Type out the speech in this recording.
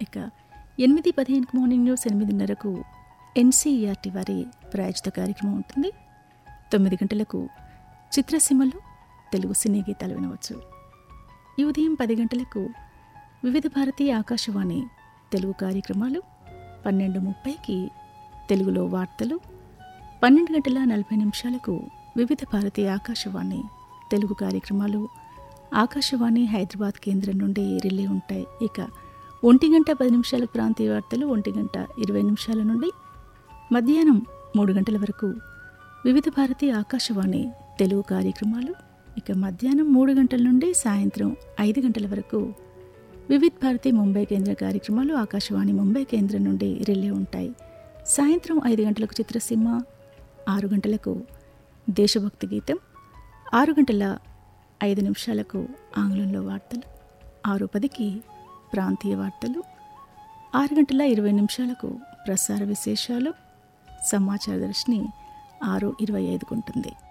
ఇక ఎనిమిది పదిహేనుకు మార్నింగ్ న్యూస్ ఎనిమిదిన్నరకు ఎన్సీఈఆర్టీ వారి ప్రాయోజిత కార్యక్రమం ఉంటుంది తొమ్మిది గంటలకు చిత్రసీమలు తెలుగు సినీ గీతాలు వినవచ్చు ఈ ఉదయం పది గంటలకు వివిధ భారతీయ ఆకాశవాణి తెలుగు కార్యక్రమాలు పన్నెండు ముప్పైకి తెలుగులో వార్తలు పన్నెండు గంటల నలభై నిమిషాలకు వివిధ భారతీయ ఆకాశవాణి తెలుగు కార్యక్రమాలు ఆకాశవాణి హైదరాబాద్ కేంద్రం నుండి రిలే ఉంటాయి ఇక ఒంటి గంట పది నిమిషాల ప్రాంతీయ వార్తలు ఒంటి గంట ఇరవై నిమిషాల నుండి మధ్యాహ్నం మూడు గంటల వరకు వివిధ భారతీయ ఆకాశవాణి తెలుగు కార్యక్రమాలు ఇక మధ్యాహ్నం మూడు గంటల నుండి సాయంత్రం ఐదు గంటల వరకు వివిధ్ భారతి ముంబై కేంద్ర కార్యక్రమాలు ఆకాశవాణి ముంబై కేంద్రం నుండి రిలే ఉంటాయి సాయంత్రం ఐదు గంటలకు చిత్రసీమ ఆరు గంటలకు దేశభక్తి గీతం ఆరు గంటల ఐదు నిమిషాలకు ఆంగ్లంలో వార్తలు ఆరు పదికి ప్రాంతీయ వార్తలు ఆరు గంటల ఇరవై నిమిషాలకు ప్రసార విశేషాలు సమాచార దర్శిని ఆరు ఇరవై ఐదుకు ఉంటుంది